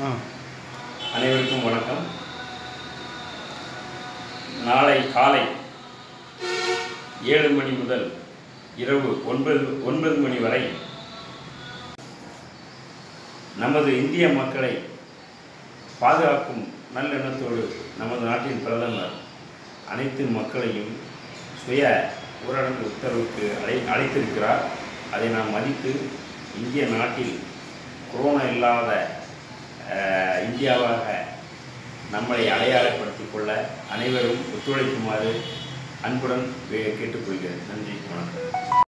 ஆ அனைவருக்கும் வணக்கம் நாளை காலை ஏழு மணி முதல் இரவு ஒன்பது ஒன்பது மணி வரை நமது இந்திய மக்களை பாதுகாக்கும் நல்லெண்ணத்தோடு நமது நாட்டின் பிரதமர் அனைத்து மக்களையும் சுய ஊரடங்கு உத்தரவுக்கு அழை அழைத்திருக்கிறார் அதை நாம் மதித்து இந்திய நாட்டில் கொரோனா இல்லாத அஹ், இந்தியாவாக நம்மளை அடையாளப்படுத்திக் கொள்ள அனைவரும் ஒத்துழைக்குமாறு அன்புடன் வே- கேட்டுக்கொள்கிறேன் நன்றி வணக்கம்